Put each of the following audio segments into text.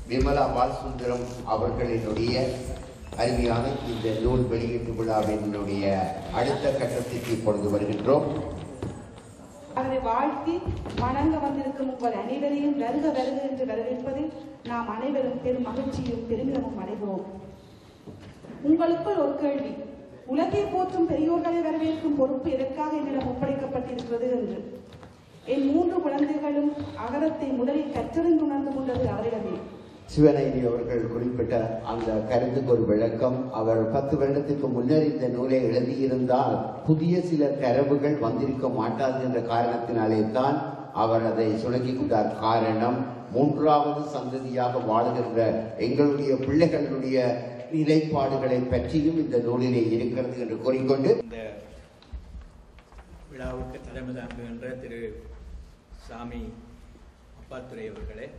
விமலா பாலசுந்தரம் அவர்களினுடைய அருமையான இந்த நூல் வெளியீட்டு விழாவினுடைய அடுத்த கட்டத்திற்கு இப்பொழுது வருகின்றோம் அவரை வாழ்த்தி வணங்க வந்திருக்கும் உங்கள் அனைவரையும் வருக வருக என்று வரவேற்பதில் நாம் அனைவரும் பெரும் மகிழ்ச்சியும் பெருமிதமும் அடைகிறோம் உங்களுக்குள் ஒரு கேள்வி உலகை போற்றும் பெரியோர்களை வரவேற்கும் பொறுப்பு எதற்காக என்னிடம் ஒப்படைக்கப்பட்டிருக்கிறது என்று என் மூன்று குழந்தைகளும் அகரத்தை முதலில் கற்றறிந்து உணர்ந்து கொண்டது அவரிடமே சிவநேரி அவர்கள் குறிப்பிட்ட அந்த கருத்துக்கு ஒரு விளக்கம் அவர் பத்து வருடத்துக்கு முன்னர் இந்த நூலை எழுதியிருந்தால் புதிய சில தரவுகள் வந்திருக்க மாட்டாது என்ற காரணத்தினாலே தான் அவர் அதை சுணக்கிக் கொண்டார் காரணம் மூன்றாவது சந்ததியாக வாழுகின்ற எங்களுடைய பிள்ளைகளுடைய நிலைப்பாடுகளை பற்றியும் இந்த நூலிலே இருக்கிறது என்று கூறிக்கொண்டு இந்த விழாவுக்கு தலைமை தாங்குகின்ற திரு சாமி அப்பாத்துரை அவர்களே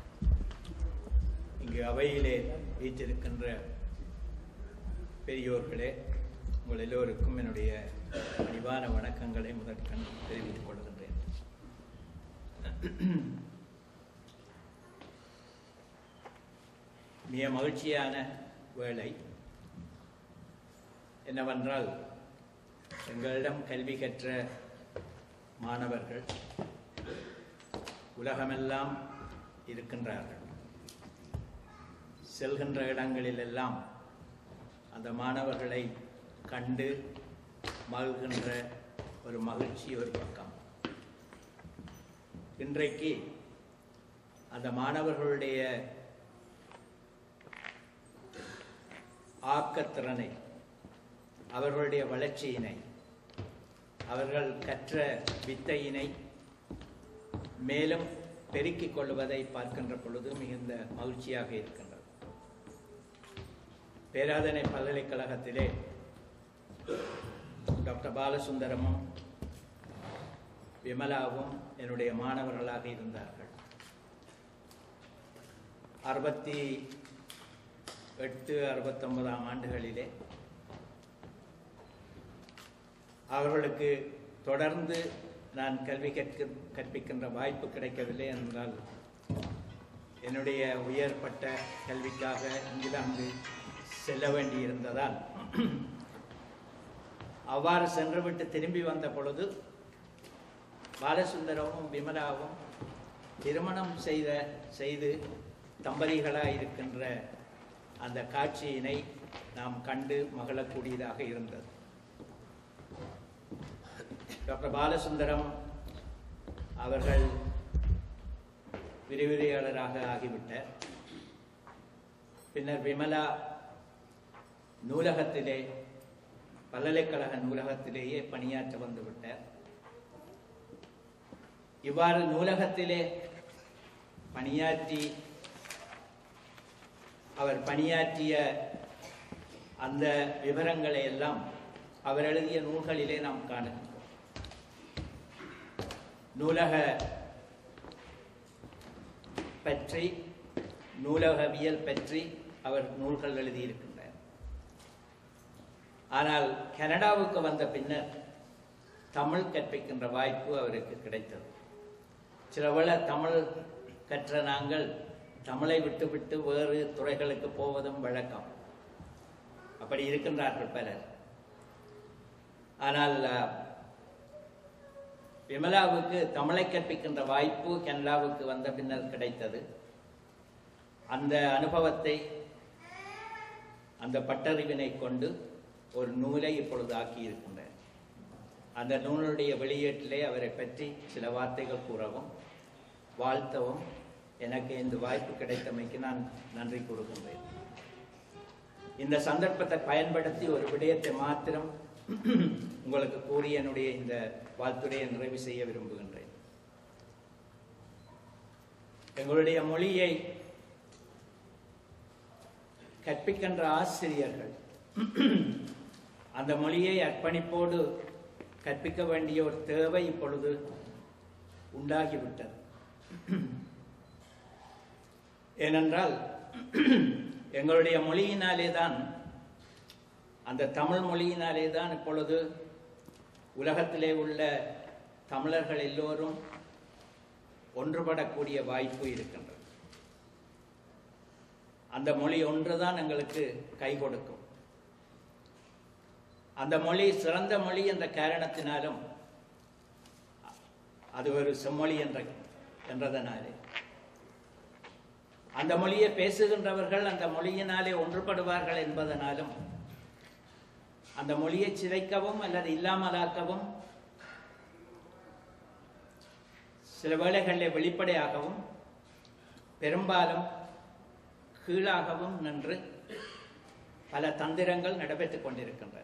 இங்கு அவையிலே வீற்றிருக்கின்ற பெரியோர்களே உங்கள் எல்லோருக்கும் என்னுடைய பணிவான வணக்கங்களை முதற்கண் தெரிவித்துக் கொள்கின்றேன் மிக மகிழ்ச்சியான வேளை என்னவென்றால் எங்களிடம் கல்வி கற்ற மாணவர்கள் உலகமெல்லாம் இருக்கின்றார்கள் செல்கின்ற இடங்களிலெல்லாம் அந்த மாணவர்களை கண்டு மகிழ்கின்ற ஒரு மகிழ்ச்சி ஒரு பக்கம் இன்றைக்கு அந்த மாணவர்களுடைய ஆக்கத்திறனை அவர்களுடைய வளர்ச்சியினை அவர்கள் கற்ற வித்தையினை மேலும் பெருக்கிக் கொள்வதை பார்க்கின்ற பொழுது மிகுந்த மகிழ்ச்சியாக இருக்கின்றது பேராதனை பல்கலைக்கழகத்திலே டாக்டர் பாலசுந்தரமும் விமலாவும் என்னுடைய மாணவர்களாக இருந்தார்கள் அறுபத்தி எட்டு அறுபத்தொன்பதாம் ஆண்டுகளிலே அவர்களுக்கு தொடர்ந்து நான் கல்வி கற்க கற்பிக்கின்ற வாய்ப்பு கிடைக்கவில்லை என்றால் என்னுடைய உயர்பட்ட கல்விக்காக இங்கிலாந்து செல்ல வேண்டியிருந்ததால் அவ்வாறு சென்றுவிட்டு திரும்பி வந்த பொழுது பாலசுந்தரமும் விமலாவும் திருமணம் செய்த செய்து தம்பதிகளாக இருக்கின்ற அந்த காட்சியினை நாம் கண்டு மகிழக்கூடியதாக இருந்தது டாக்டர் பாலசுந்தரம் அவர்கள் விரிவுரையாளராக ஆகிவிட்டார் பின்னர் விமலா நூலகத்திலே பல்கலைக்கழக நூலகத்திலேயே பணியாற்ற வந்துவிட்டார் இவ்வாறு நூலகத்திலே பணியாற்றி அவர் பணியாற்றிய அந்த விவரங்களை எல்லாம் அவர் எழுதிய நூல்களிலே நாம் காணுகின்றோம் நூலக பற்றி நூலகவியல் பற்றி அவர் நூல்கள் எழுதியிருக்கின்றார் ஆனால் கனடாவுக்கு வந்த பின்னர் தமிழ் கற்பிக்கின்ற வாய்ப்பு அவருக்கு கிடைத்தது சில வேளை தமிழ் கற்ற நாங்கள் தமிழை விட்டுவிட்டு வேறு துறைகளுக்கு போவதும் வழக்கம் அப்படி இருக்கின்றார்கள் பலர் ஆனால் அஹ், விமலாவுக்கு தமிழை கற்பிக்கின்ற வாய்ப்பு கனடாவுக்கு வந்த பின்னர் கிடைத்தது அந்த அனுபவத்தை அந்த பட்டறிவினை கொண்டு ஒரு நூலை இப்பொழுது ஆக்கியிருக்கின்றார் அந்த நூலுடைய வெளியீட்டிலே அவரை பற்றி சில வார்த்தைகள் கூறவும் வாழ்த்தவும் எனக்கு இந்த வாய்ப்பு கிடைத்தமைக்கு நான் நன்றி கூறுகின்றேன் இந்த சந்தர்ப்பத்தை பயன்படுத்தி ஒரு விடயத்தை மாத்திரம் உங்களுக்கு கூறி என்னுடைய இந்த வாழ்த்துரையை நிறைவு செய்ய விரும்புகின்றேன் எங்களுடைய மொழியை கற்பிக்கின்ற ஆசிரியர்கள் அந்த மொழியை அர்ப்பணிப்போடு கற்பிக்க வேண்டிய ஒரு தேவை இப்பொழுது உண்டாகிவிட்டது ஏனென்றால் எங்களுடைய மொழியினாலே தான் அந்த தமிழ் மொழியினாலே தான் இப்பொழுது உலகத்திலே உள்ள தமிழர்கள் எல்லோரும் ஒன்றுபடக்கூடிய வாய்ப்பு இருக்கின்றது அந்த மொழி ஒன்றுதான் எங்களுக்கு கை கொடுக்கும் அந்த மொழி சிறந்த மொழி என்ற காரணத்தினாலும் அது ஒரு செம்மொழி என்ற என்றதனாலே அந்த மொழியை பேசுகின்றவர்கள் அந்த மொழியினாலே ஒன்றுபடுவார்கள் என்பதனாலும் அந்த மொழியை சிதைக்கவும் அல்லது இல்லாமலாக்கவும் சில வேளைகளில் வெளிப்படையாகவும் பெரும்பாலும் கீழாகவும் நின்று பல தந்திரங்கள் நடைபெற்றுக் கொண்டிருக்கின்றன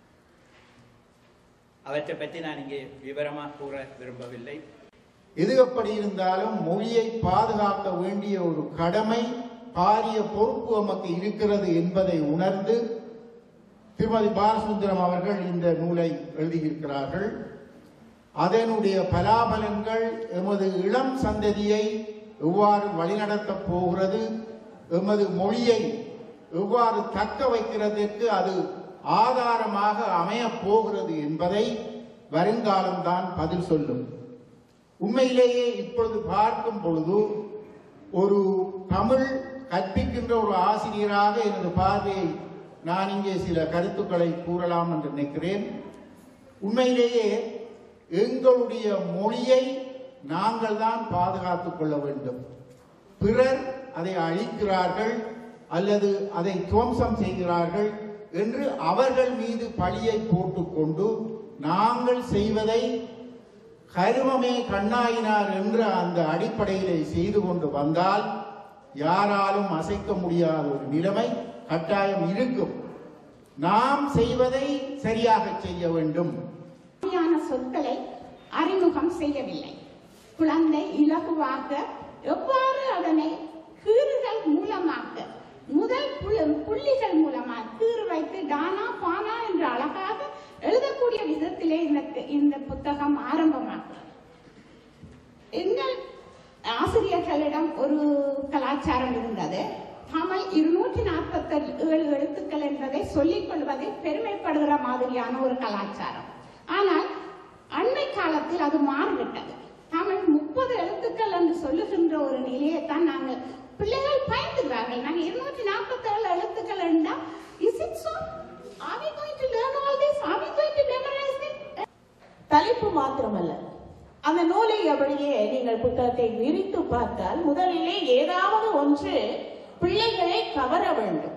அவற்றை பற்றி நான் இங்கே விவரமாக கூற விரும்பவில்லை எது எப்படி இருந்தாலும் மொழியை பாதுகாக்க வேண்டிய ஒரு கடமை பாரிய பொறுப்பு நமக்கு இருக்கிறது என்பதை உணர்ந்து திருமதி பாலசுந்தரம் அவர்கள் இந்த நூலை எழுதியிருக்கிறார்கள் அதனுடைய பலாபலங்கள் எமது இளம் சந்ததியை எவ்வாறு வழிநடத்தப் போகிறது எமது மொழியை எவ்வாறு தக்க வைக்கிறதற்கு அது ஆதாரமாக அமையப் போகிறது என்பதை வருங்காலம்தான் பதில் சொல்லும் உண்மையிலேயே இப்பொழுது பார்க்கும் பொழுது ஒரு தமிழ் கற்பிக்கின்ற ஒரு ஆசிரியராக எனது பார்வையை நான் இங்கே சில கருத்துக்களை கூறலாம் என்று நினைக்கிறேன் உண்மையிலேயே எங்களுடைய மொழியை நாங்கள் தான் பாதுகாத்துக் கொள்ள வேண்டும் பிறர் அதை அழிக்கிறார்கள் அல்லது அதை துவம்சம் செய்கிறார்கள் என்று அவர்கள் மீது பழியை போட்டுக்கொண்டு நாங்கள் செய்வதை கருமமே கண்ணாயினார் என்ற அந்த அடிப்படையிலே செய்து கொண்டு வந்தால் யாராலும் அசைக்க முடியாத ஒரு நிலைமை கட்டாயம் இருக்கும் நாம் செய்வதை சரியாக செய்ய வேண்டும் மாதிரியான சொற்களை அறிமுகம் செய்யவில்லை குழந்தை இலகுவாக எவ்வாறு அதனை கீறுகள் மூலமாக முதல் புல- புள்ளிகள் மூலமாக கீறு வைத்து டானா பானா என்று அழகாக எழுதக்கூடிய விதத்திலே இந்த இந்த புத்தகம் ஆரம்பமாகிறது எங்கள் ஆசிரியர்களிடம் ஒரு கலாச்சாரம் இருந்தது தமிழ் இருநூற்றி நாற்பத்தி ஏழு எழுத்துக்கள் என்பதை சொல்லிக் கொள்வதில் பெருமைப்படுகிற மாதிரியான ஒரு கலாச்சாரம் ஆனால் அண்மை காலத்தில் அது மாறிவிட்டது தமிழ் முப்பது எழுத்துக்கள் என்று சொல்லுகின்ற ஒரு நிலையைத்தான் நாங்கள் பிள்ளைகள் பயந்துகிறார்கள் நாங்கள் இருநூற்றி நாற்பத்தி ஏழு எழுத்துக்கள் என்றால் is it so are we going to learn all this are we going to memorize it தலைப்பு மாத்திரமல்ல அந்த நூலை அப்படியே நீங்கள் புத்தகத்தை விரித்து பார்த்தால் முதலிலே ஏதாவது ஒன்று பிள்ளைகளை கவர வேண்டும்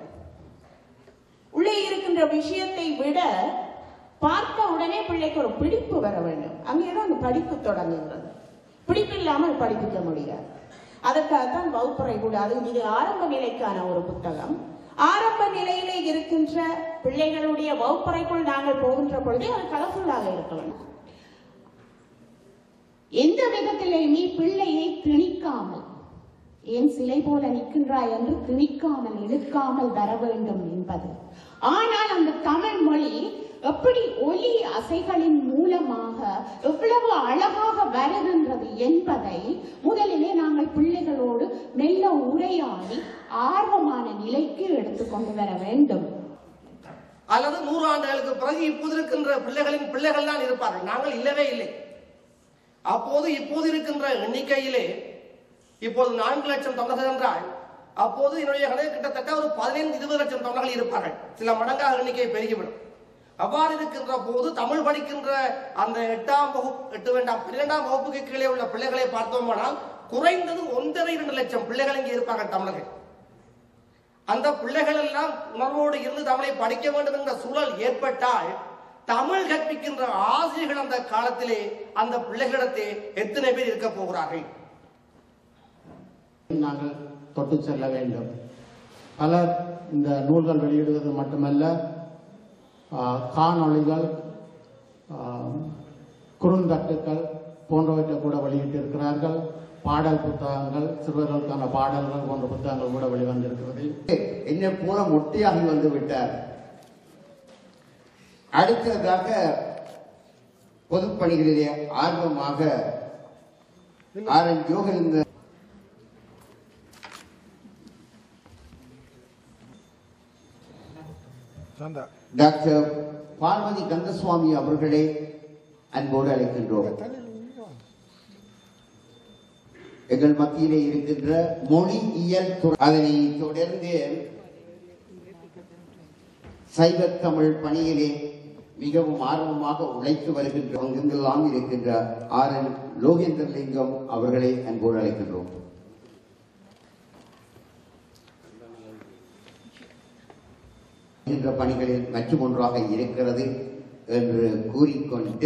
உள்ளே இருக்கின்ற விஷயத்தை விட பார்த்த உடனே பிள்ளைக்கு ஒரு பிடிப்பு வர வேண்டும் அங்கேதான் அந்த படிப்பு தொடங்குகிறது பிடிப்பு இல்லாமல் படிப்பிக்க முடியாது அதற்காகத்தான் வகுப்பறை கூட அது இது ஆரம்ப நிலைக்கான ஒரு புத்தகம் ஆரம்ப நிலையிலே இருக்கின்ற பிள்ளைகளுடைய வகுப்பறைக்குள் நாங்கள் போகின்ற பொழுதே அது கலர்ஃபுல்லாக இருக்க வேண்டும் எந்த விதத்திலேயுமே பிள்ளையை திணிக்காமல் ஏன் சிலை போல நிற்கின்றாய் என்று திணிக்காமல் இழுக்காமல் வர வேண்டும் என்பது ஆனால் அந்த தமிழ் மொழி எப்படி ஒலி அசைகளின் மூலமாக எவ்வளவு அழகாக வருகின்றது என்பதை முதலிலே நாங்கள் பிள்ளைகளோடு மெல்ல உரையாடி ஆர்வமான நிலைக்கு எடுத்துக்கொண்டு வர வேண்டும் அல்லது நூறு ஆண்டுகளுக்கு பிறகு இப்போது இருக்கின்ற பிள்ளைகளின் பிள்ளைகள் தான் இருப்பார்கள் நாங்கள் இல்லவே இல்லை அப்போது இப்போது இருக்கின்ற எண்ணிக்கையிலே இப்போது நான்கு லட்சம் தமிழர்கள் என்றால் அப்போது என்னுடைய கணக்கு கிட்டத்தட்ட ஒரு பதினைந்து இருபது லட்சம் தமிழர்கள் இருப்பார்கள் சில மடங்காக எண்ணிக்கை பெருகிவிடும் அவ்வாறு இருக்கின்ற போது தமிழ் படிக்கின்ற அந்த எட்டாம் வகுப்பு எட்டு வேண்டாம் பன்னிரெண்டாம் வகுப்புக்கு கீழே உள்ள பிள்ளைகளை பார்த்தோமானால் குறைந்தது ஒன்றரை இரண்டு லட்சம் பிள்ளைகள் இங்கே இருப்பார்கள் தமிழர்கள் அந்த பிள்ளைகள் எல்லாம் உணர்வோடு இருந்து தமிழை படிக்க வேண்டும் என்ற சூழல் ஏற்பட்டால் தமிழ் கற்பிக்கின்ற ஆசிரியர்கள் அந்த காலத்திலே அந்த பிள்ளைகளிடத்தே எத்தனை பேர் இருக்க போகிறார்கள் நாங்கள் தொட்டு செல்ல வேண்டும் பலர் இந்த நூல்கள் வெளியிடுவது மட்டுமல்ல ஆ, காணொளிகள் ஆ, குறுந்தட்டுக்கள் போன்றவற்றை கூட வெளியிட்டிருக்கிறார்கள் பாடல் புத்தகங்கள் சிறுவர்களுக்கான பாடல்கள் போன்ற புத்தகங்கள் கூட வெளிவந்திருக்கிறது என்னை போல மொட்டையாகி வந்து விட்டார் அடுத்ததாக பொதுப்பணிகளிலே ஆர்வமாக R N Yogendra doctor Parvathi Kandaswamy அவர்களே அன்போடு அழைக்கின்றோம் எங்கள் மத்தியிலே இருக்கின்ற மொழியியல் துறை அதனை தொடர்ந்து சைவ தமிழ் பணியிலே மிகவும் ஆர்வமாக உழைத்து வருகின்ற அங்கெங்கெல்லாம் இருக்கின்ற ஆர் என் லோகேந்திரலிங்கம் அவர்களை அன்போடு அழைக்கின்றோம் என்ற பணிகளில் மற்றும் ஒன்றாக இருக்கிறது என்று கூறிக்கொண்டு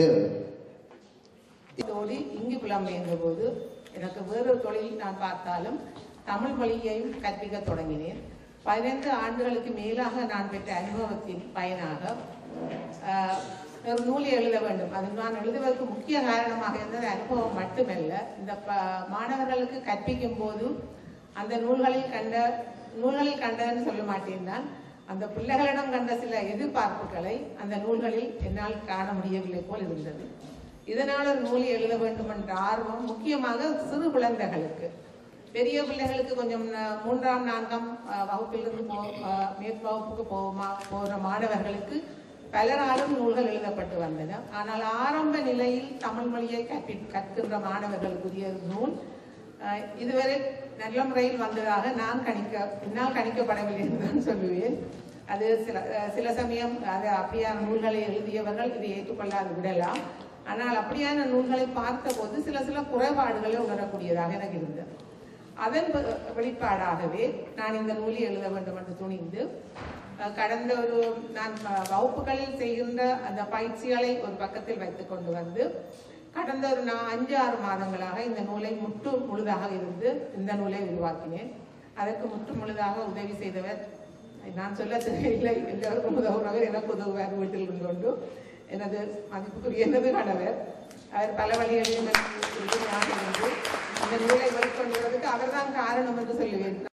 இதோடு இங்கு புலம்பெயர்ந்த போது எனக்கு வேறொரு தொழில் நான் பார்த்தாலும் தமிழ் மொழியையும் கற்பிக்க தொடங்கினேன் பதினைந்து ஆண்டுகளுக்கு மேலாக நான் பெற்ற அனுபவத்தின் பயனாக ஆஹ், ஒரு நூலை எழுத வேண்டும் அது நான் எழுதுவதற்கு முக்கிய காரணமாக இருந்தது அனுபவம் மட்டுமல்ல இந்த ப- மாணவர்களுக்கு கற்பிக்கும் போது அந்த நூல்களில் கண்ட நூல்களில் கண்டதுன்னு சொல்ல மாட்டேன் நான் அந்த பிள்ளைகளிடம் கண்ட சில எதிர்பார்ப்புகளை அந்த நூல்களில் என்னால் காண முடியவில்லை போல் இருந்தது இதனால் ஒரு நூலை எழுத வேண்டும் என்ற ஆர்வம் முக்கியமாக சிறு குழந்தைகளுக்கு பெரிய பிள்ளைகளுக்கு கொஞ்சம் ந- மூன்றாம் நான்காம் அஹ், வகுப்பிலிருந்து போ அஹ், மேற்பகுப்புக்கு போமா போகிற மாணவர்களுக்கு பலராலும் நூல்கள் எழுதப்பட்டு வந்தன ஆனால் ஆரம்ப நிலையில் தமிழ் மொழியை கற்பி கற்கின்ற மாணவர்களுக்குரிய நூல் அஹ், இதுவரை நல்ல முறையில் வந்ததாக நான் கணிக்க என்னால் கணிக்கப்படவில்லை என்று தான் சொல்லுவேன் அது சில அஹ், சில சமயம் அது அப்படியான நூல்களை எழுதியவர்கள் இதை ஏற்றுக்கொள்ளாது விடலாம் ஆனால் அப்படியான நூல்களை பார்த்தபோது சில சில குறைபாடுகளை உணரக்கூடியதாக எனக்கு இருந்தது அதன் பெ- வெளிப்பாடாகவே நான் இந்த நூலை எழுத வேண்டும் என்று துணிந்து அஹ், கடந்த ஒரு நான் வ- வகுப்புகளில் செய்கின்ற அந்த பயிற்சிகளை ஒரு பக்கத்தில் வைத்துக் கொண்டு வந்து கடந்த ஒரு நான் அஞ்சு ஆறு மாதங்களாக இந்த நூலை முற்று முழுதாக இருந்து இந்த நூலை உருவாக்கினேன் அதற்கு முற்று முழுதாக உதவி செய்தவர் நான் சொல்ல தெரியவில்லை எல்லோருக்கும் உதவுறவர் எனக்கு உதவுவார் வீட்டில் இருந்து கொண்டு எனது மதிப்புக்குரிய எனது கணவர் அவர் பல வழிகளிலும் எனக்கு உறுதுணையாக இருந்து இந்த நூலை வெளிக்கொண்டு வருவதற்கு அவர்தான் காரணம் என்று சொல்லுவேன்